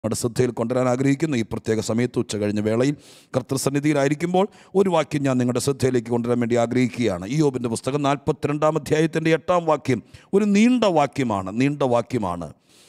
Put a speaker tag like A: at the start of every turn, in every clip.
A: നമ്മുടെ ശ്രദ്ധയിൽ കൊണ്ടുവരാൻ ആഗ്രഹിക്കുന്നു ഈ പ്രത്യേക സമയത്ത് ഉച്ച കഴിഞ്ഞ വേളയിൽ കർത്തൃസന്നിധിയിലായിരിക്കുമ്പോൾ ഒരു വാക്യം ഞാൻ നിങ്ങളുടെ ശ്രദ്ധയിലേക്ക് കൊണ്ടുവരാൻ വേണ്ടി ആഗ്രഹിക്കുകയാണ് ഈ യോബിൻ്റെ പുസ്തകം നാൽപ്പത്തിരണ്ടാം അധ്യായത്തിൻ്റെ എട്ടാം വാക്യം ഒരു നീണ്ട വാക്യമാണ് നീണ്ട വാക്യമാണ്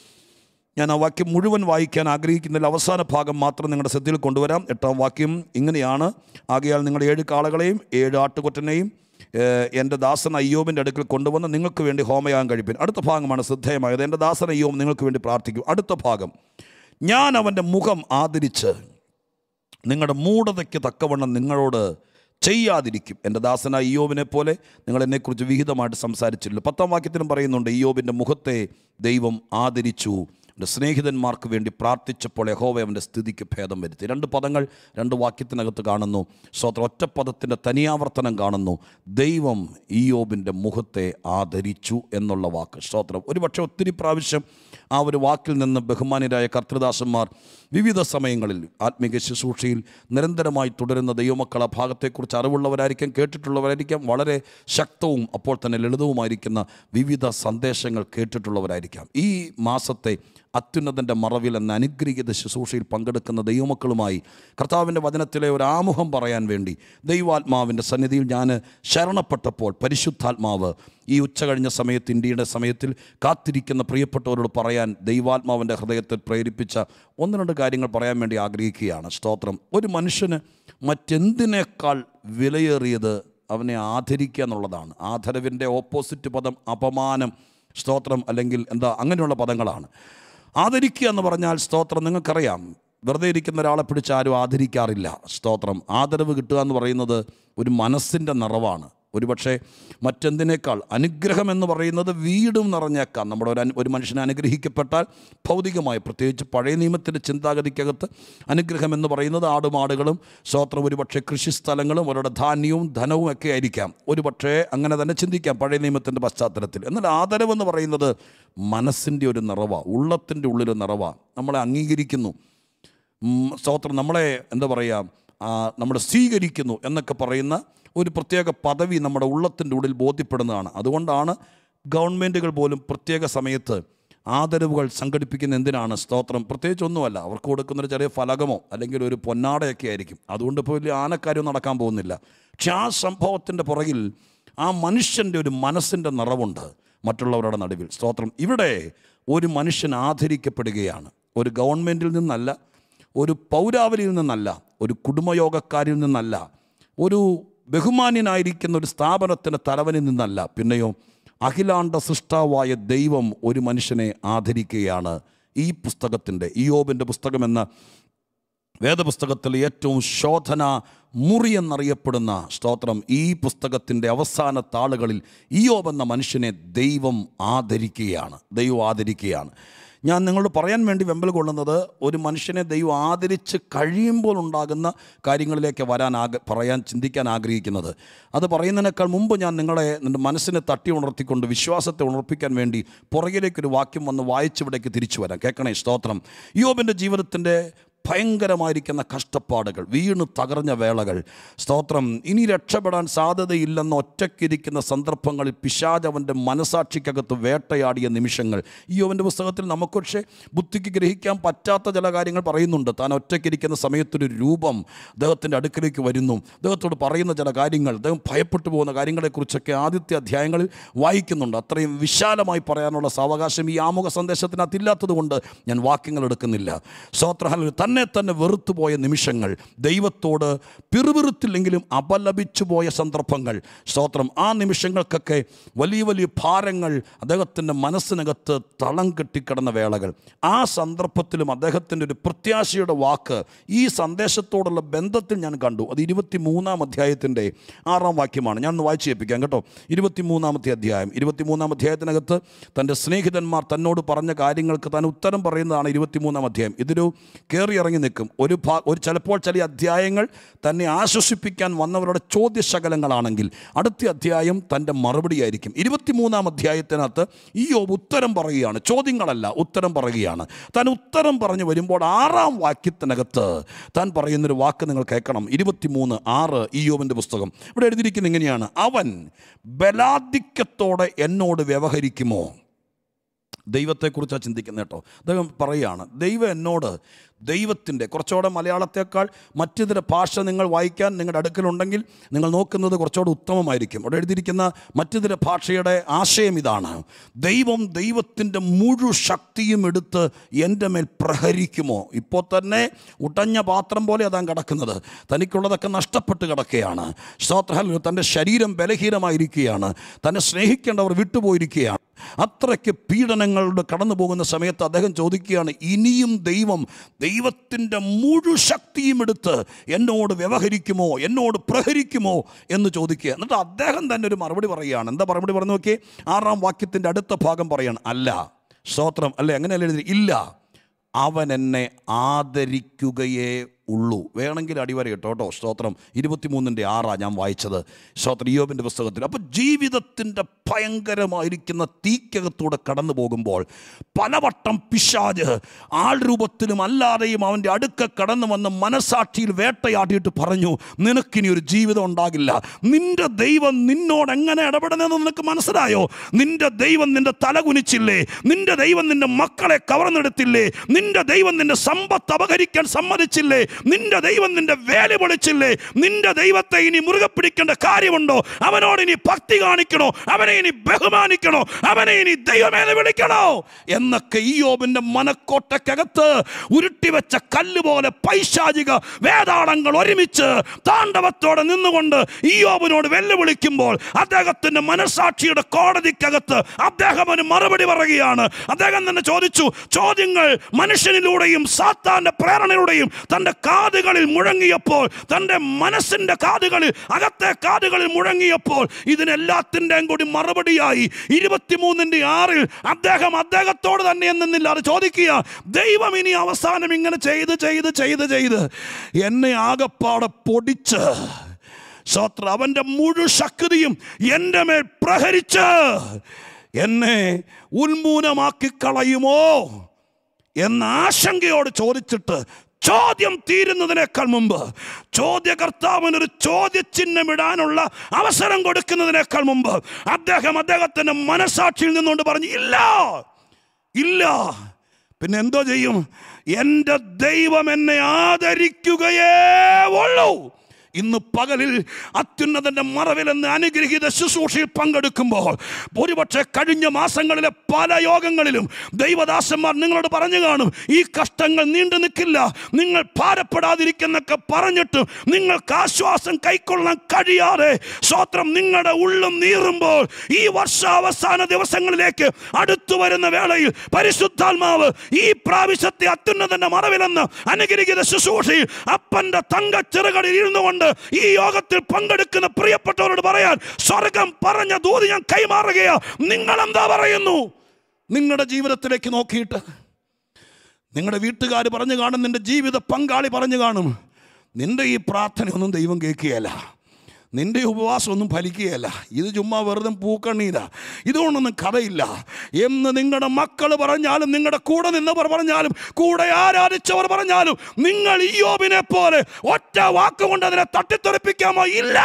A: ഞാൻ ആ വാക്യം മുഴുവൻ വായിക്കാൻ ആഗ്രഹിക്കുന്നതിൽ അവസാന ഭാഗം മാത്രം നിങ്ങളുടെ ശ്രദ്ധയിൽ കൊണ്ടുവരാം എട്ടാം വാക്യം ഇങ്ങനെയാണ് ആകയാൽ നിങ്ങൾ ഏഴ് കാളകളെയും ഏഴ് ആട്ടുകൊറ്റനെയും ഏഹ്, എൻ്റെ ദാസൻ അയ്യോബിൻ്റെ അടുക്കൽ കൊണ്ടുവന്ന് നിങ്ങൾക്ക് വേണ്ടി ഹോമയാഗം കഴിപ്പിൻ അടുത്ത ഭാഗമാണ് ശ്രദ്ധേയമായത് എൻ്റെ ദാസൻ അയ്യോബ് നിങ്ങൾക്ക് വേണ്ടി പ്രാർത്ഥിക്കും അടുത്ത ഭാഗം ഞാൻ അവൻ്റെ മുഖം ആദരിച്ച് നിങ്ങളുടെ മൂഢതയ്ക്ക് തക്കവണ്ണം നിങ്ങളോട് ചെയ്യാതിരിക്കും എൻ്റെ ദാസനായ ഇയോബിനെ പോലെ നിങ്ങൾ എന്നെക്കുറിച്ച് വിഹിതമായിട്ട് സംസാരിച്ചില്ല പത്താം വാക്യത്തിലും പറയുന്നുണ്ട് ഇയോബിൻ്റെ മുഖത്തെ ദൈവം ആദരിച്ചു എൻ്റെ സ്നേഹിതന്മാർക്ക് വേണ്ടി പ്രാർത്ഥിച്ചപ്പോൾ യഹോവ അവൻ്റെ സ്ഥിതിക്ക് ഭേദം വരുത്തി രണ്ട് പദങ്ങൾ രണ്ട് വാക്യത്തിനകത്ത് കാണുന്നു സ്വത്ര ഒറ്റ പദത്തിൻ്റെ തനിയാവർത്തനം കാണുന്നു ദൈവം ഇയോബിൻ്റെ മുഖത്തെ ആദരിച്ചു എന്നുള്ള വാക്ക് സ്തോത്രം ഒരുപക്ഷെ ഒത്തിരി പ്രാവശ്യം ആ ഒരു വാക്കിൽ നിന്ന് ബഹുമാന്യരായ കർത്തൃദാസന്മാർ വിവിധ സമയങ്ങളിൽ ആത്മീക ശുശ്രൂഷയിൽ നിരന്തരമായി തുടരുന്ന ദൈവമക്കൾ ആ ഭാഗത്തെക്കുറിച്ച് അറിവുള്ളവരായിരിക്കാം കേട്ടിട്ടുള്ളവരായിരിക്കാം വളരെ ശക്തവും അപ്പോൾ തന്നെ ലളിതവുമായിരിക്കുന്ന വിവിധ സന്ദേശങ്ങൾ കേട്ടിട്ടുള്ളവരായിരിക്കാം ഈ മാസത്തെ അത്യുന്നതൻ്റെ മറവിൽ എന്ന അനുഗ്രഹീത ശുശ്രൂഷയിൽ പങ്കെടുക്കുന്ന ദൈവമക്കളുമായി കർത്താവിൻ്റെ വചനത്തിലെ ഒരു ആമുഖം പറയാൻ വേണ്ടി ദൈവാത്മാവിൻ്റെ സന്നിധിയിൽ ഞാൻ ശരണപ്പെട്ടപ്പോൾ പരിശുദ്ധാത്മാവ് ഈ ഉച്ച കഴിഞ്ഞ സമയത്ത് ഇന്ത്യയുടെ സമയത്തിൽ കാത്തിരിക്കുന്ന പ്രിയപ്പെട്ടവരോട് പറയാൻ ദൈവാത്മാവിൻ്റെ ഹൃദയത്തിൽ പ്രേരിപ്പിച്ച ഒന്ന് രണ്ട് കാര്യങ്ങൾ പറയാൻ വേണ്ടി ആഗ്രഹിക്കുകയാണ് സ്തോത്രം ഒരു മനുഷ്യന് മറ്റെന്തിനേക്കാൾ വിലയേറിയത് അവനെ ആദരിക്കുക എന്നുള്ളതാണ് ആദരവിൻ്റെ ഓപ്പോസിറ്റ് പദം അപമാനം സ്തോത്രം അല്ലെങ്കിൽ എന്താ അങ്ങനെയുള്ള പദങ്ങളാണ് ആദരിക്കുക എന്ന് പറഞ്ഞാൽ സ്തോത്രം നിങ്ങൾക്കറിയാം വെറുതെ ഇരിക്കുന്ന ഒരാളെ പിടിച്ച് ആരും ആദരിക്കാറില്ല സ്തോത്രം ആദരവ് കിട്ടുക എന്ന് പറയുന്നത് ഒരു മനസ്സിൻ്റെ നിറവാണ് ഒരുപക്ഷെ മറ്റെന്തിനേക്കാൾ അനുഗ്രഹം എന്ന് പറയുന്നത് വീടും നിറഞ്ഞേക്കാം നമ്മുടെ ഒരു അനു- ഒരു മനുഷ്യനെ അനുഗ്രഹിക്കപ്പെട്ടാൽ ഭൗതികമായി പ്രത്യേകിച്ച് പഴയ നിയമത്തിൻ്റെ ചിന്താഗതിക്കകത്ത് അനുഗ്രഹം എന്ന് പറയുന്നത് ആടുമാടുകളും സ്തോത്രം ഒരുപക്ഷെ കൃഷിസ്ഥലങ്ങളും അവരുടെ ധാന്യവും ധനവും ഒക്കെ ആയിരിക്കാം ഒരുപക്ഷെ അങ്ങനെ തന്നെ ചിന്തിക്കാം പഴയ നിയമത്തിൻ്റെ പശ്ചാത്തലത്തിൽ എന്നാൽ ആദരവെന്ന് പറയുന്നത് മനസ്സിൻ്റെ ഒരു നിറവ ഉള്ളത്തിൻ്റെ ഉള്ളിലൊരു നിറവ നമ്മളെ അംഗീകരിക്കുന്നു ഉം, സ്തോത്രം നമ്മളെ എന്താ പറയുക ആ, നമ്മളെ സ്വീകരിക്കുന്നു എന്നൊക്കെ പറയുന്ന ഒരു പ്രത്യേക പദവി നമ്മുടെ ഉള്ളത്തിൻ്റെ ഉള്ളിൽ ബോധ്യപ്പെടുന്നതാണ് അതുകൊണ്ടാണ് ഗവൺമെൻറ്റുകൾ പോലും പ്രത്യേക സമയത്ത് ആദരവുകൾ സംഘടിപ്പിക്കുന്ന എന്തിനാണ് സ്തോത്രം പ്രത്യേകിച്ച് ഒന്നുമല്ല അവർക്ക് കൊടുക്കുന്നൊരു ചെറിയ ഫലകമോ അല്ലെങ്കിൽ ഒരു പൊന്നാടയൊക്കെ ആയിരിക്കും അതുകൊണ്ട് ഇപ്പോൾ വലിയ ആനക്കാര്യം നടക്കാൻ പോകുന്നില്ല പക്ഷെ ആ സംഭവത്തിൻ്റെ പുറകിൽ ആ മനുഷ്യൻ്റെ ഒരു മനസ്സിൻ്റെ നിറവുണ്ട് മറ്റുള്ളവരുടെ നടുവിൽ സ്തോത്രം ഇവിടെ ഒരു മനുഷ്യൻ ആദരിക്കപ്പെടുകയാണ് ഒരു ഗവൺമെൻറ്റിൽ നിന്നല്ല ഒരു പൗരാവലിയിൽ നിന്നല്ല ഒരു കുടുംബയോഗക്കാരിൽ നിന്നല്ല ഒരു ബഹുമാന്യനായിരിക്കുന്ന ഒരു സ്ഥാപനത്തിൻ്റെ തലവനിൽ നിന്നല്ല പിന്നെയോ അഖിലാണ്ട സൃഷ്ടാവായ ദൈവം ഒരു മനുഷ്യനെ ആദരിക്കുകയാണ് ഈ പുസ്തകത്തിൻ്റെ ഇയോബിൻ്റെ പുസ്തകമെന്ന വേദപുസ്തകത്തിൽ ഏറ്റവും ശോധന മുറി എന്നറിയപ്പെടുന്ന സ്തോത്രം ഈ പുസ്തകത്തിൻ്റെ അവസാന താളുകളിൽ ഇയോബ് എന്ന മനുഷ്യനെ ദൈവം ആദരിക്കുകയാണ് ദൈവം ആദരിക്കുകയാണ് ഞാൻ നിങ്ങളോട് പറയാൻ വേണ്ടി വെമ്പൽ കൊള്ളുന്നത് ഒരു മനുഷ്യനെ ദൈവം ആദരിച്ച് കഴിയുമ്പോൾ ഉണ്ടാകുന്ന കാര്യങ്ങളിലേക്ക് വരാൻ ആഗ്ര പറയാൻ ചിന്തിക്കാൻ ആഗ്രഹിക്കുന്നത് അത് പറയുന്നതിനേക്കാൾ മുമ്പ് ഞാൻ നിങ്ങളെ നിൻ്റെ മനസ്സിനെ തട്ടി ഉണർത്തിക്കൊണ്ട് വിശ്വാസത്തെ ഉണർപ്പിക്കാൻ വേണ്ടി പുറകിലേക്കൊരു വാക്യം വന്ന് വായിച്ചിവിടേക്ക് തിരിച്ചു വരാം കേൾക്കണേ സ്തോത്രം യോബിൻ്റെ ജീവിതത്തിൻ്റെ ഭയങ്കരമായിരിക്കുന്ന കഷ്ടപ്പാടുകൾ വീണ് തകർന്ന വേളകൾ സ്തോത്രം ഇനി രക്ഷപ്പെടാൻ സാധ്യതയില്ലെന്ന് ഒറ്റയ്ക്കിരിക്കുന്ന സന്ദർഭങ്ങളിൽ പിശാജ് അവൻ്റെ മനസാക്ഷിക്കകത്ത് വേട്ടയാടിയ നിമിഷങ്ങൾ ഈ അവൻ്റെ പുസ്തകത്തിൽ നമുക്ക് പക്ഷേ ബുദ്ധിക്ക് ഗ്രഹിക്കാൻ പറ്റാത്ത ചില കാര്യങ്ങൾ പറയുന്നുണ്ട് താൻ ഒറ്റയ്ക്കിരിക്കുന്ന സമയത്തൊരു രൂപം അദ്ദേഹത്തിൻ്റെ അടുക്കലേക്ക് വരുന്നു അദ്ദേഹത്തോട് പറയുന്ന ചില കാര്യങ്ങൾ അദ്ദേഹം ഭയപ്പെട്ടു പോകുന്ന കാര്യങ്ങളെക്കുറിച്ചൊക്കെ ആദ്യത്തെ അധ്യായങ്ങളിൽ വായിക്കുന്നുണ്ട് അത്രയും വിശാലമായി പറയാനുള്ള സാവകാശം ഈ ആമുഖ സന്ദേശത്തിനകത്ത് ഇല്ലാത്തത് കൊണ്ട് ഞാൻ വാക്യങ്ങൾ എടുക്കുന്നില്ല സ്തോത്രഹൽ തന്നെ തന്നെ വെറുത്തുപോയ നിമിഷങ്ങൾ ദൈവത്തോട് പിറുപിറുത്തില്ലെങ്കിലും അപലപിച്ചു പോയ സന്ദർഭങ്ങൾ സ്തോത്രം ആ നിമിഷങ്ങൾക്കൊക്കെ വലിയ വലിയ ഭാരങ്ങൾ അദ്ദേഹത്തിൻ്റെ മനസ്സിനകത്ത് തളം കെട്ടിക്കിടന്ന വേളകൾ ആ സന്ദർഭത്തിലും അദ്ദേഹത്തിൻ്റെ ഒരു പ്രത്യാശയുടെ വാക്ക് ഈ സന്ദേശത്തോടുള്ള ബന്ധത്തിൽ ഞാൻ കണ്ടു അത് ഇരുപത്തി മൂന്നാം അധ്യായത്തിൻ്റെ ആറാം വാക്യമാണ് ഞാൻ ഒന്ന് വായിച്ചു കേൾപ്പിക്കാം കേട്ടോ ഇരുപത്തിമൂന്നാമത്തെ അധ്യായം ഇരുപത്തിമൂന്നാം അധ്യായത്തിനകത്ത് തൻ്റെ സ്നേഹിതന്മാർ തന്നോട് പറഞ്ഞ കാര്യങ്ങൾക്ക് താൻ ഉത്തരം പറയുന്നതാണ് ഇരുപത്തിമൂന്നാം അധ്യായം ഇതൊരു കയറി ഇറങ്ങി നിൽക്കും ഒരു ഭാ ഒരു ചിലപ്പോൾ ചില അധ്യായങ്ങൾ തന്നെ ആശ്വസിപ്പിക്കാൻ വന്നവരുടെ ചോദ്യശകലങ്ങളാണെങ്കിൽ അടുത്ത അധ്യായം തൻ്റെ മറുപടിയായിരിക്കും ഇരുപത്തിമൂന്നാം അധ്യായത്തിനകത്ത് ഈ യോബ് ഉത്തരം പറയുകയാണ് ചോദ്യങ്ങളല്ല ഉത്തരം പറയുകയാണ് താൻ ഉത്തരം പറഞ്ഞു വരുമ്പോൾ ആറാം വാക്യത്തിനകത്ത് താൻ പറയുന്നൊരു വാക്ക് നിങ്ങൾ കേൾക്കണം ഇരുപത്തിമൂന്ന് ആറ് ഈ യോബിൻ്റെ പുസ്തകം ഇവിടെ എഴുതിയിരിക്കുന്നത് ഇങ്ങനെയാണ് അവൻ ബലാധിക്യത്തോടെ എന്നോട് വ്യവഹരിക്കുമോ ദൈവത്തെക്കുറിച്ചാണ് ചിന്തിക്കുന്നത് കേട്ടോ അദ്ദേഹം പറയുകയാണ് ദൈവം എന്നോട് ദൈവത്തിൻ്റെ കുറച്ചുകൂടെ മലയാളത്തേക്കാൾ മറ്റിതര ഭാഷ നിങ്ങൾ വായിക്കാൻ നിങ്ങളുടെ അടുക്കലുണ്ടെങ്കിൽ നിങ്ങൾ നോക്കുന്നത് കുറച്ചുകൂടെ ഉത്തമമായിരിക്കും അവിടെ എഴുതിയിരിക്കുന്ന മറ്റിതര ഭാഷയുടെ ആശയം ഇതാണ് ദൈവം ദൈവത്തിൻ്റെ മുഴു ശക്തിയും എടുത്ത് എൻ്റെ മേൽ പ്രഹരിക്കുമോ ഇപ്പോൾ തന്നെ ഉടഞ്ഞ പാത്രം പോലെ അതാണ് കിടക്കുന്നത് തനിക്കുള്ളതൊക്കെ നഷ്ടപ്പെട്ട് കിടക്കുകയാണ് സ്തോത്രഹൽ തൻ്റെ ശരീരം ബലഹീനമായിരിക്കുകയാണ് തന്നെ സ്നേഹിക്കേണ്ടവർ വിട്ടുപോയിരിക്കുകയാണ് അത്രയ്ക്ക് പീഡനങ്ങളുടെ കടന്നു പോകുന്ന സമയത്ത് അദ്ദേഹം ചോദിക്കുകയാണ് ഇനിയും ദൈവം ദൈവത്തിൻ്റെ മുഴു ശക്തിയും എടുത്ത് എന്നോട് വ്യവഹരിക്കുമോ എന്നോട് പ്രഹരിക്കുമോ എന്ന് ചോദിക്കുക എന്നിട്ട് അദ്ദേഹം തന്നെ ഒരു മറുപടി പറയുകയാണ് എന്താ മറുപടി പറഞ്ഞു നോക്കിയേ ആറാം വാക്യത്തിൻ്റെ അടുത്ത ഭാഗം പറയാണ് അല്ല സ്തോത്രം അല്ലേ അങ്ങനെയല്ല എഴുതി ഇല്ല അവൻ എന്നെ ആദരിക്കുകയേ ഉള്ളൂ വേണമെങ്കിൽ അടിവര കേട്ടോ കേട്ടോ സ്തോത്രം ഇരുപത്തിമൂന്നിൻ്റെ ആറാ ഞാൻ വായിച്ചത് സ്തോത്രം യോബിൻ്റെ പുസ്തകത്തിൽ അപ്പോൾ ജീവിതത്തിൻ്റെ ഭയങ്കരമായിരിക്കുന്ന തീക്കകത്തൂടെ കടന്നു പോകുമ്പോൾ പലവട്ടം പിശാജ് ആൾ രൂപത്തിലും അല്ലാതെയും അവൻ്റെ അടുക്ക കടന്നു വന്ന് മനസാക്ഷിയിൽ വേട്ടയാടിയിട്ട് പറഞ്ഞു നിനക്കിനി ഒരു ജീവിതം ഉണ്ടാകില്ല നിന്റെ ദൈവം നിന്നോട് എങ്ങനെ ഇടപെടണമെന്ന് നിനക്ക് മനസ്സിലായോ നിന്റെ ദൈവം നിന്റെ തല കുനിച്ചില്ലേ നിന്റെ ദൈവം നിന്റെ മക്കളെ കവർന്നെടുത്തില്ലേ നിന്റെ ദൈവം നിന്റെ സമ്പത്ത് അപഹരിക്കാൻ സമ്മതിച്ചില്ലേ നിന്റെ ദൈവം നിന്റെ വേല പൊളിച്ചില്ലേ നിന്റെ ദൈവത്തെ ഇനി മുറുകെ പിടിക്കേണ്ട കാര്യമുണ്ടോ അവനോട് ഇനി ഭക്തി കാണിക്കണോ അവനെ ഇനി ബഹുമാനിക്കണോ അവനെ ഇനി ദൈവമേന്ന് വിളിക്കണോ എന്നൊക്കെ ഈ യോബിന്റെ മനക്കോട്ടക്കകത്ത് ഉരുട്ടിവെച്ച കല്ല് പോലെ പൈശാചിക വേദാളങ്ങൾ ഒരുമിച്ച് താണ്ഡവത്തോടെ നിന്നുകൊണ്ട് ഈ യോബിനോട് വെല്ലുവിളിക്കുമ്പോൾ അദ്ദേഹത്തിന്റെ മനസാക്ഷിയുടെ കോടതിക്കകത്ത് അദ്ദേഹം ഒരു മറുപടി പറയുകയാണ് അദ്ദേഹം തന്നെ ചോദിച്ചു ചോദ്യങ്ങൾ മനുഷ്യനിലൂടെയും സാത്താന്റെ പ്രേരണയിലൂടെയും തന്റെ കാതുകളിൽ മുഴങ്ങിയപ്പോൾ തന്റെ മനസ്സിന്റെ കാതുകളിൽ അകത്തെ കാതുകളിൽ മുഴങ്ങിയപ്പോൾ ഇതിനെല്ലാത്തിൻ്റെയും കൂടി മറുപടിയായി ഇരുപത്തിമൂന്നിൻ്റെ ആറിൽ അദ്ദേഹം അദ്ദേഹത്തോട് തന്നെ എന്നില്ല അത് ചോദിക്കുക ദൈവം ഇനി അവസാനം ഇങ്ങനെ ചെയ്ത് ചെയ്ത് ചെയ്ത് ചെയ്ത് എന്നെ ആകപ്പാടെ പൊടിച്ച് സ്വത്ര അവൻ്റെ മുഴു ശക്തിയും എൻ്റെ മേൽ പ്രഹരിച്ച് എന്നെ ഉന്മൂലമാക്കി കളയുമോ എന്ന ആശങ്കയോട് ചോദിച്ചിട്ട് ചോദ്യം തീരുന്നതിനേക്കാൾ മുമ്പ് ചോദ്യകർത്താവിന് ഒരു ചോദ്യചിഹ്നം ഇടാനുള്ള അവസരം കൊടുക്കുന്നതിനേക്കാൾ മുമ്പ് അദ്ദേഹം അദ്ദേഹത്തിന്റെ മനസാക്ഷിയിൽ നിന്നുകൊണ്ട് പറഞ്ഞു ഇല്ല ഇല്ല പിന്നെ എന്തോ ചെയ്യും എൻ്റെ ദൈവം എന്നെ ആദരിക്കുകയേ ഉള്ളൂ ഇന്ന് പകലിൽ അത്യുന്നതന്റെ മറവിൽ എന്ന് അനുഗ്രഹീത ശുശ്രൂഷയിൽ പങ്കെടുക്കുമ്പോൾ ഒരുപക്ഷെ കഴിഞ്ഞ മാസങ്ങളിലെ പല യോഗങ്ങളിലും ദൈവദാസന്മാർ നിങ്ങളോട് പറഞ്ഞു കാണും ഈ കഷ്ടങ്ങൾ നീണ്ടു നിൽക്കില്ല നിങ്ങൾ ഭാരപ്പെടാതിരിക്കുന്നൊക്കെ പറഞ്ഞിട്ട് നിങ്ങൾക്ക് ആശ്വാസം കൈക്കൊള്ളാൻ കഴിയാതെ സ്വത്രം നിങ്ങളുടെ ഉള്ളും നീറുമ്പോൾ ഈ വർഷാവസാന ദിവസങ്ങളിലേക്ക് അടുത്തു വരുന്ന വേളയിൽ പരിശുദ്ധാത്മാവ് ഈ പ്രാവശ്യത്തെ അത്യുന്നതന്റെ മറവിലെന്ന് അനുഗ്രഹീത ശുശ്രൂഷയിൽ അപ്പന്റെ തങ്കച്ചിറകളിൽ ഇരുന്നു കൊണ്ട് ഈ യോഗത്തിൽ പങ്കെടുക്കുന്ന പ്രിയപ്പെട്ടവരോട് പറയാൻ സ്വർഗം പറഞ്ഞ ദൂത് ഞാൻ കൈമാറുകയാ നിങ്ങൾ എന്താ പറയുന്നു നിങ്ങളുടെ ജീവിതത്തിലേക്ക് നോക്കിയിട്ട് നിങ്ങളുടെ വീട്ടുകാർ പറഞ്ഞു കാണും നിന്റെ ജീവിത പങ്കാളി പറഞ്ഞു കാണും നിന്റെ ഈ പ്രാർത്ഥനയൊന്നും ദൈവം കേൾക്കുകയല്ല നിന്റെ ഉപവാസമൊന്നും ഫലിക്കുകയല്ല ഇത് ചുമ്മാ വെറുതെ പൂക്കണ്ണീരാ ഇതുകൊണ്ടൊന്നും കഥയില്ല എന്ന് നിങ്ങളുടെ മക്കൾ പറഞ്ഞാലും നിങ്ങളുടെ കൂടെ നിന്നവർ പറഞ്ഞാലും കൂടെ ആരാധിച്ചവർ പറഞ്ഞാലും നിങ്ങൾ ഈ യോബിനെ പോലെ ഒറ്റ വാക്കുകൊണ്ട് അതിനെ തട്ടിത്തെറിപ്പിക്കാമോ ഇല്ല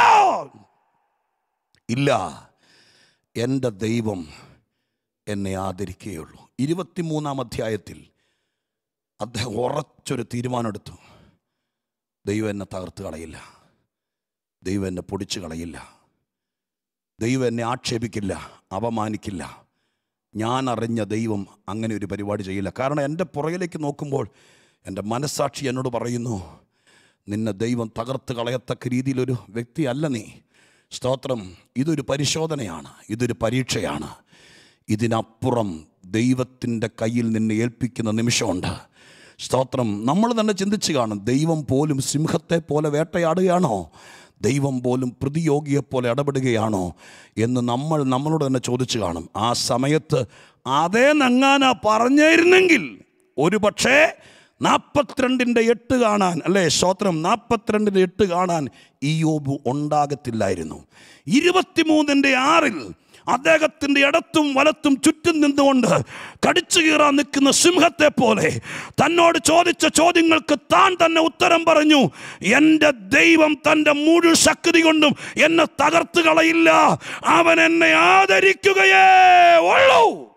A: ഇല്ല എൻ്റെ ദൈവം എന്നെ ആദരിക്കുകയുള്ളൂ ഇരുപത്തിമൂന്നാം അധ്യായത്തിൽ അദ്ദേഹം ഉറച്ചൊരു തീരുമാനമെടുത്തു ദൈവം എന്നെ തകർത്ത് കളയില്ല ദൈവം എന്നെ പൊടിച്ചു കളയില്ല ദൈവം എന്നെ ആക്ഷേപിക്കില്ല അപമാനിക്കില്ല ഞാൻ അറിഞ്ഞ ദൈവം അങ്ങനെ ഒരു പരിപാടി ചെയ്യില്ല കാരണം എൻ്റെ പുറകിലേക്ക് നോക്കുമ്പോൾ എൻ്റെ മനസ്സാക്ഷി എന്നോട് പറയുന്നു നിന്നെ ദൈവം തകർത്ത് കളയത്തക്ക രീതിയിലൊരു വ്യക്തിയല്ല നീ സ്തോത്രം ഇതൊരു പരിശോധനയാണ് ഇതൊരു പരീക്ഷയാണ് ഇതിനപ്പുറം ദൈവത്തിൻ്റെ കയ്യിൽ നിന്നെ ഏൽപ്പിക്കുന്ന നിമിഷമുണ്ട് സ്തോത്രം നമ്മൾ തന്നെ ചിന്തിച്ച് കാണും ദൈവം പോലും സിംഹത്തെ പോലെ വേട്ടയാടുകയാണോ ദൈവം പോലും പ്രതിയോഗിയെപ്പോലെ ഇടപെടുകയാണോ എന്ന് നമ്മൾ നമ്മളോട് തന്നെ ചോദിച്ചു കാണും ആ സമയത്ത് അതേ നങ്ങാനാ പറഞ്ഞിരുന്നെങ്കിൽ ഒരു പക്ഷേ നാൽപ്പത്തിരണ്ടിൻ്റെ എട്ട് കാണാൻ അല്ലേ സ്തോത്രം നാൽപ്പത്തിരണ്ടിൻ്റെ എട്ട് കാണാൻ ഈ യോബ് ഉണ്ടാകത്തില്ലായിരുന്നു ഇരുപത്തിമൂന്നിൻ്റെ ആറിൽ അദ്ദേഹത്തിൻ്റെ ഇടത്തും വലത്തും ചുറ്റും നിന്നുകൊണ്ട് കടിച്ചു കീറാൻ നിൽക്കുന്ന സിംഹത്തെ പോലെ തന്നോട് ചോദിച്ച ചോദ്യങ്ങൾക്ക് താൻ തന്നെ ഉത്തരം പറഞ്ഞു എൻ്റെ ദൈവം തൻ്റെ മുഴു ശക്തി കൊണ്ടും എന്നെ തകർത്ത് കളയില്ല അവൻ എന്നെ ആദരിക്കുകയേ ഉള്ളൂ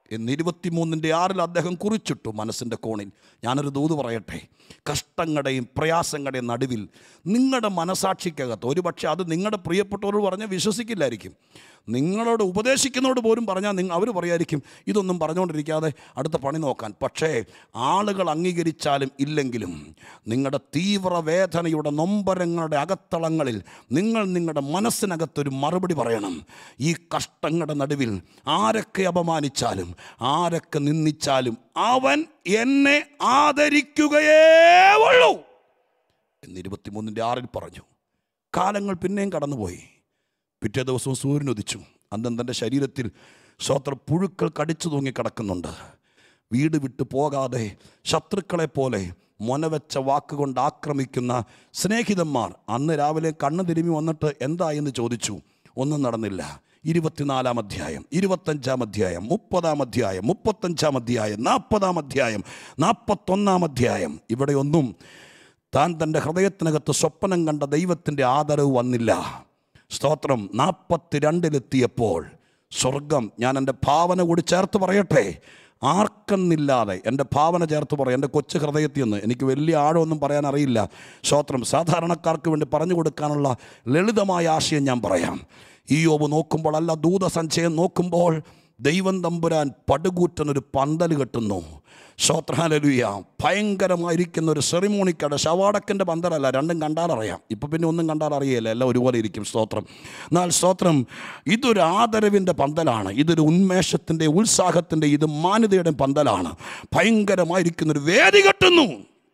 A: എന്ന് ഇരുപത്തിമൂന്നിൻ്റെ ആറിൽ അദ്ദേഹം കുറിച്ചിട്ടു മനസ്സിൻ്റെ കോണിൽ ഞാനൊരു ദൂത് പറയട്ടെ കഷ്ടങ്ങളുടെയും പ്രയാസങ്ങളുടെയും നടുവിൽ നിങ്ങളുടെ മനസാക്ഷിക്കകത്ത് ഒരു പക്ഷേ അത് നിങ്ങളുടെ പ്രിയപ്പെട്ടവരോട് പറഞ്ഞാൽ വിശ്വസിക്കില്ലായിരിക്കും നിങ്ങളോട് ഉപദേശിക്കുന്നതോട് പോലും പറഞ്ഞാൽ നിങ്ങൾ അവർ പറയായിരിക്കും ഇതൊന്നും പറഞ്ഞുകൊണ്ടിരിക്കാതെ അടുത്ത പണി നോക്കാൻ പക്ഷേ ആളുകൾ അംഗീകരിച്ചാലും ഇല്ലെങ്കിലും നിങ്ങളുടെ തീവ്ര വേദനയുടെ നൊമ്പരങ്ങളുടെ അകത്തളങ്ങളിൽ നിങ്ങൾ നിങ്ങളുടെ മനസ്സിനകത്തൊരു മറുപടി പറയണം ഈ കഷ്ടങ്ങളുടെ നടുവിൽ ആരൊക്കെ അപമാനിച്ചാലും ആരൊക്കെ നിന്ദിച്ചാലും അവൻ എന്നെ ആദരിക്കുകയേ ഉള്ളൂ എന്ന് ഇരുപത്തിമൂന്നിൻ്റെ ആറിൽ പറഞ്ഞു കാലങ്ങൾ പിന്നെയും കടന്നുപോയി പിറ്റേ ദിവസവും സൂര്യൻ ഉദിച്ചു അന്ന് തൻ്റെ ശരീരത്തിൽ സ്വത്ര പുഴുക്കൾ കടിച്ചു തൂങ്ങി കിടക്കുന്നുണ്ട് വീട് വിട്ടു പോകാതെ ശത്രുക്കളെ പോലെ മൊനവെച്ച വാക്കുകൊണ്ട് ആക്രമിക്കുന്ന സ്നേഹിതന്മാർ അന്ന് രാവിലെ കണ്ണു തിരുമ്മി വന്നിട്ട് എന്തായെന്ന് ചോദിച്ചു ഒന്നും നടന്നില്ല ഇരുപത്തിനാലാം അധ്യായം ഇരുപത്തഞ്ചാം അധ്യായം മുപ്പതാം അധ്യായം മുപ്പത്തഞ്ചാം അധ്യായം നാൽപ്പതാം അധ്യായം നാൽപ്പത്തൊന്നാം അധ്യായം ഇവിടെയൊന്നും താൻ തൻ്റെ ഹൃദയത്തിനകത്ത് സ്വപ്നം കണ്ട ദൈവത്തിൻ്റെ ആദരവ് വന്നില്ല സ്തോത്രം നാൽപ്പത്തിരണ്ടിലെത്തിയപ്പോൾ സ്വർഗം ഞാൻ എൻ്റെ ഭാവന കൂടി ചേർത്ത് പറയട്ടെ ആർക്കെന്നില്ലാതെ എൻ്റെ ഭാവന ചേർത്ത് പറയാം എൻ്റെ കൊച്ചു ഹൃദയത്തിൽ നിന്ന് എനിക്ക് വലിയ ആഴമൊന്നും പറയാൻ അറിയില്ല സ്തോത്രം സാധാരണക്കാർക്ക് വേണ്ടി പറഞ്ഞു കൊടുക്കാനുള്ള ലളിതമായ ആശയം ഞാൻ പറയാം ഈ യോബ് നോക്കുമ്പോൾ അല്ല ദൂതസഞ്ചയം നോക്കുമ്പോൾ ദൈവം തമ്പുരാൻ പടുകൂറ്റനൊരു പന്തൽ കെട്ടുന്നു ശ്രോത്രാലലുയ ഭയങ്കരമായിരിക്കുന്ന ഒരു സെറിമോണിക്കട ശവാടക്കൻ്റെ പന്തലല്ല രണ്ടും കണ്ടാലറിയാം ഇപ്പം പിന്നെ ഒന്നും കണ്ടാൽ അറിയില്ല എല്ലാം ഒരുപോലെ ഇരിക്കും സ്തോത്രം എന്നാൽ സ്തോത്രം ഇതൊരു ആദരവിൻ്റെ പന്തലാണ് ഇതൊരു ഉന്മേഷത്തിൻ്റെ ഉത്സാഹത്തിൻ്റെ ഇത് മാന്യതയുടെ പന്തലാണ് ഭയങ്കരമായിരിക്കുന്നൊരു വേദി കെട്ടുന്നു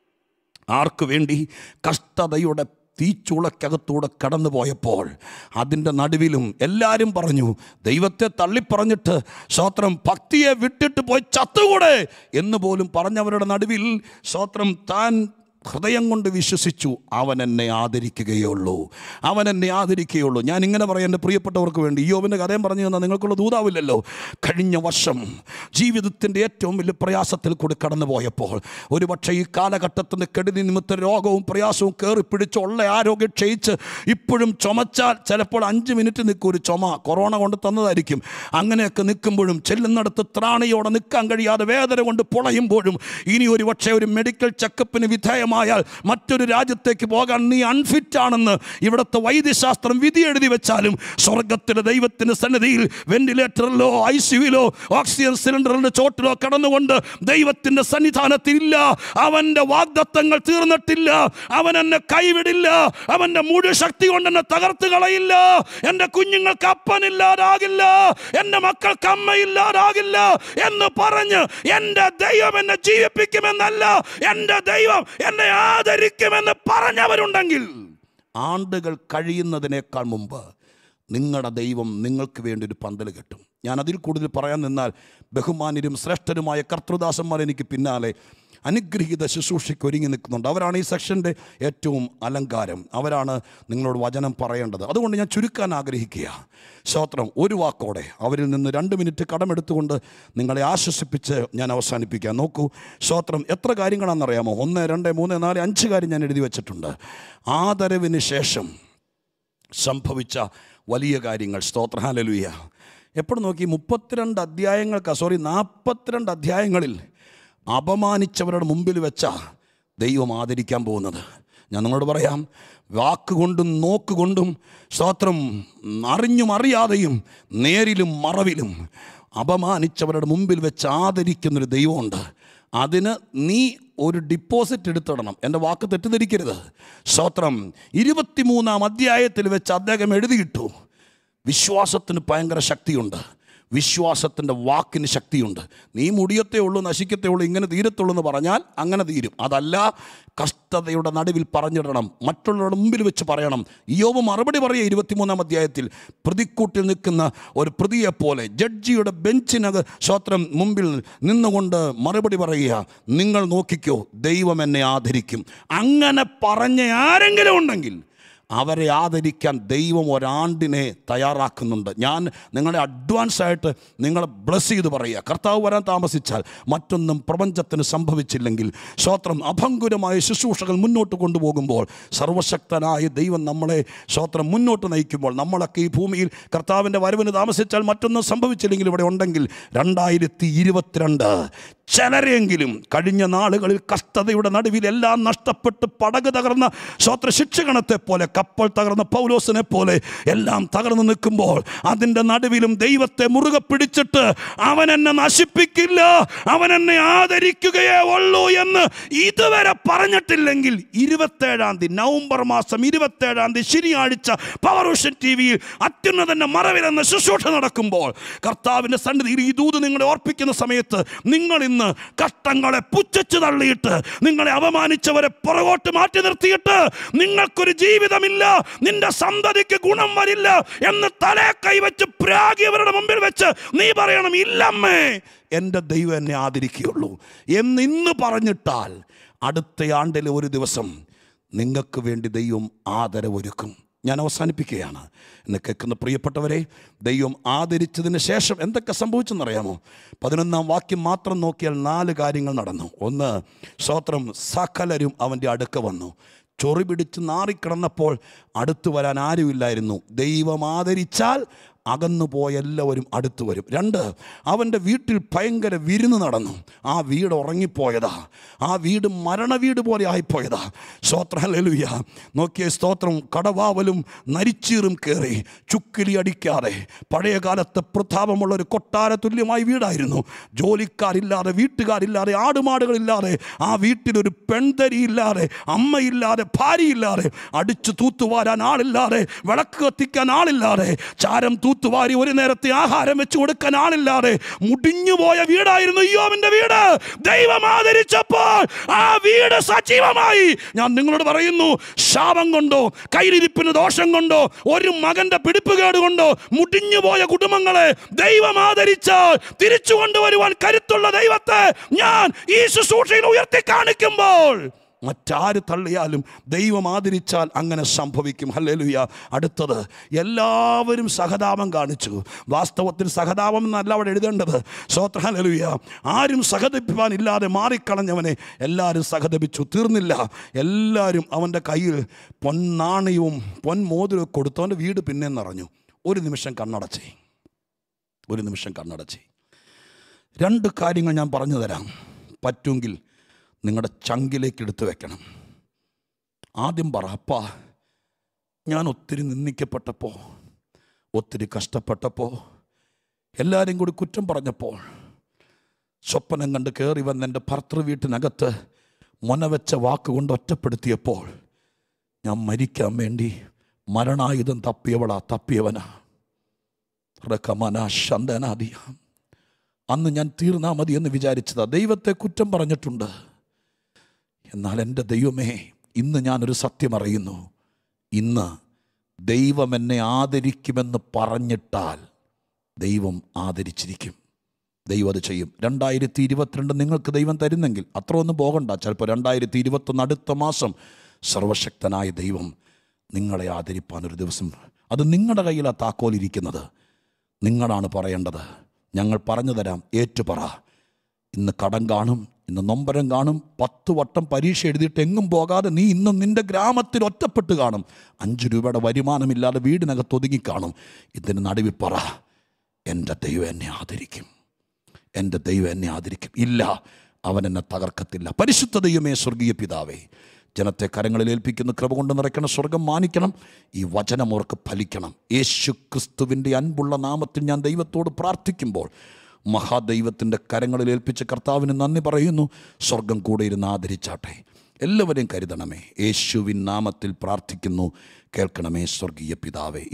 A: ആർക്കു വേണ്ടി കഷ്ടതയുടെ തീച്ചുളക്കകത്തൂടെ കടന്നു പോയപ്പോൾ അതിൻ്റെ നടുവിലും എല്ലാവരും പറഞ്ഞു ദൈവത്തെ തള്ളിപ്പറഞ്ഞിട്ട് സ്വോത്രം ഭക്തിയെ വിട്ടിട്ട് പോയി ചത്തുകൂടെ എന്ന് പോലും പറഞ്ഞവരുടെ നടുവിൽ സ്വോത്രം താൻ ഹൃദയം കൊണ്ട് വിശ്വസിച്ചു അവൻ എന്നെ ആദരിക്കുകയുള്ളൂ അവൻ എന്നെ ആദരിക്കുകയുള്ളൂ ഞാൻ ഇങ്ങനെ പറയാം എൻ്റെ പ്രിയപ്പെട്ടവർക്ക് വേണ്ടി യോവിൻ്റെ കഥയും പറഞ്ഞു തന്നാൽ നിങ്ങൾക്കുള്ള ദൂതാവില്ലല്ലോ കഴിഞ്ഞ വർഷം ജീവിതത്തിൻ്റെ ഏറ്റവും വലിയ പ്രയാസത്തിൽ കൂടി കടന്നു പോയപ്പോൾ ഒരു പക്ഷേ ഈ കാലഘട്ടത്തിൻ്റെ കെടുതി നിമിത്തം രോഗവും പ്രയാസവും കയറി പിടിച്ച് ഉള്ള ആരോഗ്യം ക്ഷയിച്ച് ഇപ്പോഴും ചുമച്ചാൽ ചിലപ്പോൾ അഞ്ച് മിനിറ്റ് നിൽക്കും ഒരു ചുമ കൊറോണ കൊണ്ട് തന്നതായിരിക്കും അങ്ങനെയൊക്കെ നിൽക്കുമ്പോഴും ചെല്ലുന്നിടത്ത് ത്രാണിയോടെ നിൽക്കാൻ കഴിയാതെ വേദന കൊണ്ട് പൊളയുമ്പോഴും ഇനി ഒരു പക്ഷേ ഒരു മെഡിക്കൽ ചെക്കപ്പിന് വിധേയമായാൽ മറ്റൊരു രാജ്യത്തേക്ക് പോകാൻ നീ അൺഫിറ്റ് ആണെന്ന് ഇവിടുത്തെ വൈദ്യശാസ്ത്രം വിധി എഴുതി വെച്ചാലും സ്വർഗത്തിലെ ദൈവത്തിൻ്റെ സന്നിധിയിൽ വെന്റിലേറ്ററിലോ ഐ സിയുവിലോ ഓക്സിജൻ സിലിണ്ടറിൻ്റെ ചോട്ടിലോ കടന്നുകൊണ്ട് ദൈവത്തിൻ്റെ സന്നിധാനത്തിൽ ഇല്ല അവൻ്റെ വാഗ്ദത്തങ്ങൾ തീർന്നിട്ടില്ല അവൻ എന്നെ കൈവിടില്ല അവൻ്റെ മുഴു ശക്തി കൊണ്ട് എന്നെ തകർത്ത് കളയില്ല എൻ്റെ കുഞ്ഞുങ്ങൾക്ക് അപ്പനില്ലാതാകില്ല എൻ്റെ മക്കൾക്ക് അമ്മയില്ലാതാകില്ല എന്ന് പറഞ്ഞ് എൻ്റെ ദൈവം എന്നെ ജീവിപ്പിക്കുമെന്നല്ല എൻ്റെ ദൈവം എന്നെ ആദരിക്കുമെന്ന് പറഞ്ഞവരുണ്ടെങ്കിൽ ആണ്ടുകൾ കഴിയുന്നതിനേക്കാൾ മുമ്പ് നിങ്ങളുടെ ദൈവം നിങ്ങൾക്ക് വേണ്ടി ഒരു പന്തൽ കെട്ടും ഞാൻ അതിൽ കൂടുതൽ പറയാൻ നിന്നാൽ ബഹുമാന്യരും ശ്രേഷ്ഠരുമായ കർത്തൃദാസന്മാർ എനിക്ക് പിന്നാലെ അനുഗ്രഹീത ശുശ്രൂഷയ്ക്ക് ഒരുങ്ങി നിൽക്കുന്നുണ്ട് അവരാണ് ഈ സെക്ഷൻ്റെ ഏറ്റവും അലങ്കാരം അവരാണ് നിങ്ങളോട് വചനം പറയേണ്ടത് അതുകൊണ്ട് ഞാൻ ചുരുക്കാൻ ആഗ്രഹിക്കുക സ്തോത്രം ഒരു വാക്കോടെ അവരിൽ നിന്ന് രണ്ട് മിനിറ്റ് കടമെടുത്തുകൊണ്ട് നിങ്ങളെ ആശ്വസിപ്പിച്ച് ഞാൻ അവസാനിപ്പിക്കാം നോക്കൂ സ്തോത്രം എത്ര കാര്യങ്ങളാണെന്നറിയാമോ ഒന്ന് രണ്ട് മൂന്ന് നാല് അഞ്ച് കാര്യം ഞാൻ എഴുതി വെച്ചിട്ടുണ്ട് ആദരവിന് ശേഷം സംഭവിച്ച വലിയ കാര്യങ്ങൾ സ്തോത്രഹാലലുയ എപ്പോഴും നോക്കി മുപ്പത്തിരണ്ട് അധ്യായങ്ങൾക്ക് സോറി നാൽപ്പത്തിരണ്ട് അധ്യായങ്ങളിൽ അപമാനിച്ചവരുടെ മുമ്പിൽ വെച്ച ദൈവം ആദരിക്കാൻ പോകുന്നത് ഞാൻ നിങ്ങളോട് പറയാം വാക്കുകൊണ്ടും നോക്കുകൊണ്ടും സ്തോത്രം അറിഞ്ഞും അറിയാതെയും നേരിലും മറവിലും അപമാനിച്ചവരുടെ മുമ്പിൽ വെച്ച് ആദരിക്കുന്നൊരു ദൈവമുണ്ട് അതിന് നീ ഒരു ഡിപ്പോസിറ്റ് എടുത്തിടണം എൻ്റെ വാക്ക് തെറ്റിദ്ധരിക്കരുത് സ്തോത്രം ഇരുപത്തിമൂന്നാം അധ്യായത്തിൽ വെച്ച് അദ്ദേഹം എഴുതിയിട്ടു വിശ്വാസത്തിന് ഭയങ്കര ശക്തിയുണ്ട് വിശ്വാസത്തിൻ്റെ വാക്കിന് ശക്തിയുണ്ട് നീ മുടിയത്തേ ഉള്ളൂ നശിക്കത്തേ ഉള്ളൂ ഇങ്ങനെ തീരത്തുള്ളൂ എന്ന് പറഞ്ഞാൽ അങ്ങനെ തീരും അതല്ല കഷ്ടതയുടെ നടുവിൽ പറഞ്ഞിടണം മറ്റുള്ളവരുടെ മുമ്പിൽ വെച്ച് പറയണം യോബ് മറുപടി പറയുക ഇരുപത്തിമൂന്നാം അധ്യായത്തിൽ പ്രതിക്കൂട്ടിൽ നിൽക്കുന്ന ഒരു പ്രതിയെപ്പോലെ ജഡ്ജിയുടെ ബെഞ്ചിനക ശ്രോത്രം മുമ്പിൽ നിന്നുകൊണ്ട് മറുപടി പറയുക നിങ്ങൾ നോക്കിക്കോ ദൈവം എന്നെ ആദരിക്കും അങ്ങനെ പറഞ്ഞ ആരെങ്കിലും ഉണ്ടെങ്കിൽ അവരെ ആദരിക്കാൻ ദൈവം ഒരാണ്ടിനെ തയ്യാറാക്കുന്നുണ്ട് ഞാൻ നിങ്ങളെ അഡ്വാൻസ് ആയിട്ട് നിങ്ങളെ ബ്ലസ് ചെയ്ത് പറയുക കർത്താവ് വരാൻ താമസിച്ചാൽ മറ്റൊന്നും പ്രപഞ്ചത്തിന് സംഭവിച്ചില്ലെങ്കിൽ സ്വോത്രം അഭങ്കുരമായ ശുശ്രൂഷകൾ മുന്നോട്ട് കൊണ്ടുപോകുമ്പോൾ സർവശക്തനായ ദൈവം നമ്മളെ സ്വോത്രം മുന്നോട്ട് നയിക്കുമ്പോൾ നമ്മളൊക്കെ ഈ ഭൂമിയിൽ കർത്താവിൻ്റെ വരവിന് താമസിച്ചാൽ മറ്റൊന്നും സംഭവിച്ചില്ലെങ്കിൽ ഇവിടെ ഉണ്ടെങ്കിൽ രണ്ടായിരത്തി ഇരുപത്തിരണ്ട് ചിലരെങ്കിലും കഴിഞ്ഞ നാളുകളിൽ കഷ്ടതയുടെ നടുവിൽ എല്ലാം നഷ്ടപ്പെട്ട് പടക് തകർന്ന സ്വോത്ര ശിക്ഷകണത്തെ പോലെ കപ്പൽ തകർന്ന പൗലോസിനെ പോലെ എല്ലാം തകർന്നു നിൽക്കുമ്പോൾ അതിൻ്റെ നടുവിലും ദൈവത്തെ മുറുകെ പിടിച്ചിട്ട് അവൻ എന്നെ നശിപ്പിക്കില്ല അവൻ എന്നെ ആദരിക്കുകയേ ഉള്ളൂ എന്ന് ഇതുവരെ പറഞ്ഞിട്ടില്ലെങ്കിൽ ഇരുപത്തേഴാം തീയതി നവംബർ മാസം ഇരുപത്തേഴാം തീയതി ശനിയാഴ്ച പവർ വിഷൻ ടി വിയിൽ അത്യുന്നതന്റെ മറവിലെന്ന ശുശ്രൂഷ നടക്കുമ്പോൾ കർത്താവിൻ്റെ സന്നിധിയിൽ ഈ ദൂത് നിങ്ങളെ ഓർപ്പിക്കുന്ന സമയത്ത് നിങ്ങൾ ഇന്ന് കഷ്ടങ്ങളെ പുച്ഛിച്ചു തള്ളിയിട്ട് നിങ്ങളെ അപമാനിച്ചവരെ പുറകോട്ട് മാറ്റി നിർത്തിയിട്ട് നിങ്ങൾക്കൊരു ജീവിതമില്ല നിന്റെ സന്തതിക്ക് ഗുണം വരില്ല എന്ന് തലേ കൈവച്ച് പ്രാഗിയവരുടെ മുമ്പിൽ വെച്ച് നീ പറയണം ഇല്ലമ്മേ എൻ്റെ ദൈവം എന്നെ ആദരിക്കുകയുള്ളൂ എന്ന് ഇന്ന് പറഞ്ഞിട്ടാൽ അടുത്ത ആണ്ടിലെ ഒരു ദിവസം നിങ്ങൾക്ക് വേണ്ടി ദൈവം ആദരവൊരുക്കും ഞാൻ അവസാനിപ്പിക്കുകയാണ് എന്നെ കേൾക്കുന്ന പ്രിയപ്പെട്ടവരെ ദൈവം ആദരിച്ചതിന് ശേഷം എന്തൊക്കെ സംഭവിച്ചെന്നറിയാമോ പതിനൊന്നാം വാക്യം മാത്രം നോക്കിയാൽ നാല് കാര്യങ്ങൾ നടന്നു ഒന്ന് സ്വോത്രം സകലരും അവൻ്റെ അടുക്ക വന്നു ചൊറി പിടിച്ച് നാറിക്കിടന്നപ്പോൾ അടുത്തു വരാൻ ആരുമില്ലായിരുന്നു ദൈവം ആദരിച്ചാൽ അകന്നു പോയ എല്ലാവരും അടുത്തു വരും രണ്ട് അവൻ്റെ വീട്ടിൽ ഭയങ്കര വിരുന്ന് നടന്നു ആ വീട് ഉറങ്ങിപ്പോയതാ ആ വീട് മരണ വീട് പോലെ ആയിപ്പോയതാ സ്തോത്രഹലുയ നോക്കിയ സ്തോത്രം കടവാവലും നരിച്ചീറും കയറി ചുക്കിലി അടിക്കാതെ പഴയ കാലത്തെ പ്രതാപമുള്ള ഒരു കൊട്ടാര തുല്യമായ വീടായിരുന്നു ജോലിക്കാരില്ലാതെ വീട്ടുകാരില്ലാതെ ആടുമാടുകളില്ലാതെ ആ വീട്ടിലൊരു പെൺതരിയില്ലാതെ അമ്മയില്ലാതെ ഭാര്യയില്ലാതെ അടിച്ചു തൂത്തുവാരാൻ ആളില്ലാതെ വിളക്ക് കത്തിക്കാൻ ആളില്ലാതെ ചാരം തൂത്തുവാരി ഒരു നേരത്തെ ആഹാരം വെച്ച് കൊടുക്കാൻ ആളില്ലാതെ മുടിഞ്ഞുപോയ വീടായിരുന്നു യോവിന്റെ വീട് ദൈവം ആദരിച്ചപ്പോൾ ആ വീട് സജീവമായി ഞാൻ നിങ്ങളോട് പറയുന്നു ശാപം കൊണ്ടോ കയ്യിലിരിപ്പിന് ദോഷം കൊണ്ടോ ഒരു മകന്റെ പിടിപ്പുകേട് കൊണ്ടോ മുടിഞ്ഞുപോയ കുടുംബങ്ങളെ ദൈവം ആദരിച്ചാൽ തിരിച്ചു കൊണ്ടുവരുവാൻ കരുത്തുള്ള ദൈവത്തെ ഞാൻ ഈ ശുശ്രൂഷയിൽ ഉയർത്തി കാണിക്കുമ്പോൾ മറ്റാര് തള്ളിയാലും ദൈവം ആദരിച്ചാൽ അങ്ങനെ സംഭവിക്കും ഹല്ലേലൂയ അടുത്തത് എല്ലാവരും സഹതാപം കാണിച്ചു വാസ്തവത്തിൽ സഹതാപം എന്നല്ല അവിടെ എഴുതേണ്ടത് സ്വോത്ര ഹല്ലേലൂയ ആരും സഹതപിപ്പാൻ ഇല്ലാതെ മാറിക്കളഞ്ഞവനെ എല്ലാവരും സഹതപിച്ചു തീർന്നില്ല എല്ലാവരും അവൻ്റെ കയ്യിൽ പൊന്നാണയവും പൊൻമോതിരവും കൊടുത്തു അവൻ്റെ വീട് പിന്നെ നിറഞ്ഞു ഒരു നിമിഷം കണ്ണടച്ചേ ഒരു നിമിഷം കണ്ണടച്ചേ രണ്ട് കാര്യങ്ങൾ ഞാൻ പറഞ്ഞു തരാം പറ്റുമെങ്കിൽ നിങ്ങളുടെ ചങ്കിലേക്ക് എടുത്തു വെക്കണം ആദ്യം പറ അപ്പാ ഞാൻ ഒത്തിരി നിന്ദിക്കപ്പെട്ടപ്പോൾ ഒത്തിരി കഷ്ടപ്പെട്ടപ്പോൾ എല്ലാവരും കൂടി കുറ്റം പറഞ്ഞപ്പോൾ സ്വപ്നം കണ്ട് കയറി വന്ന് എൻ്റെ ഭർത്തൃ വീട്ടിനകത്ത് മുനവെച്ച വാക്കുകൊണ്ട് ഒറ്റപ്പെടുത്തിയപ്പോൾ ഞാൻ മരിക്കാൻ വേണ്ടി മരണായുധം തപ്പിയവളാ തപ്പിയവനാ റക്കമന ശന്തനാദിയ അന്ന് ഞാൻ തീർന്നാ മതി എന്ന് വിചാരിച്ചതാ ദൈവത്തെ കുറ്റം പറഞ്ഞിട്ടുണ്ട് എന്നാൽ എൻ്റെ ദൈവമേ ഇന്ന് ഞാനൊരു സത്യം അറിയുന്നു ഇന്ന് ദൈവം എന്നെ ആദരിക്കുമെന്ന് പറഞ്ഞിട്ടാൽ ദൈവം ആദരിച്ചിരിക്കും ദൈവം അത് ചെയ്യും രണ്ടായിരത്തി ഇരുപത്തിരണ്ട് നിങ്ങൾക്ക് ദൈവം തരുന്നെങ്കിൽ അത്ര ഒന്നും പോകണ്ട ചിലപ്പോൾ രണ്ടായിരത്തി ഇരുപത്തൊന്ന് അടുത്ത മാസം സർവശക്തനായ ദൈവം നിങ്ങളെ ആദരിപ്പാൻ ഒരു ദിവസം അത് നിങ്ങളുടെ കയ്യിലാണ് താക്കോലിരിക്കുന്നത് നിങ്ങളാണ് പറയേണ്ടത് ഞങ്ങൾ പറഞ്ഞു തരാം ഏറ്റുപറ ഇന്ന് കടം കാണും ഇന്ന് നൊമ്പരം കാണും പത്ത് വട്ടം പരീക്ഷ എഴുതിയിട്ട് എങ്ങും പോകാതെ നീ ഇന്ന് നിന്റെ ഗ്രാമത്തിൽ ഒറ്റപ്പെട്ട് കാണും അഞ്ച് രൂപയുടെ വരുമാനമില്ലാതെ വീടിനകത്ത് ഒതുങ്ങി കാണും ഇതിന് നടുവിൽ പറ എൻ്റെ ദൈവം എന്നെ ആദരിക്കും എൻ്റെ ദൈവം എന്നെ ആദരിക്കും ഇല്ല അവൻ എന്നെ തകർക്കത്തില്ല പരിശുദ്ധ ദൈവമേ സ്വർഗീയ പിതാവേ ജനത്തെ കരങ്ങളിൽ ഏൽപ്പിക്കുന്ന കൃപ കൊണ്ട് നിറയ്ക്കണം സ്വർഗം മാനിക്കണം ഈ വചനം അവർക്ക് ഫലിക്കണം യേശു ക്രിസ്തുവിൻ്റെ അൻപുള്ള നാമത്തിൽ ഞാൻ ദൈവത്തോട് പ്രാർത്ഥിക്കുമ്പോൾ മഹാദൈവത്തിൻ്റെ കരങ്ങളിൽ ഏൽപ്പിച്ച കർത്താവിന് നന്ദി പറയുന്നു സ്വർഗം കൂടെ ഇരുന്ന് ആദരിച്ചാട്ടെ എല്ലാവരെയും കരുതണമേ യേശുവിൻ നാമത്തിൽ പ്രാർത്ഥിക്കുന്നു കേൾക്കണമേ സ്വർഗീയ പിതാവേ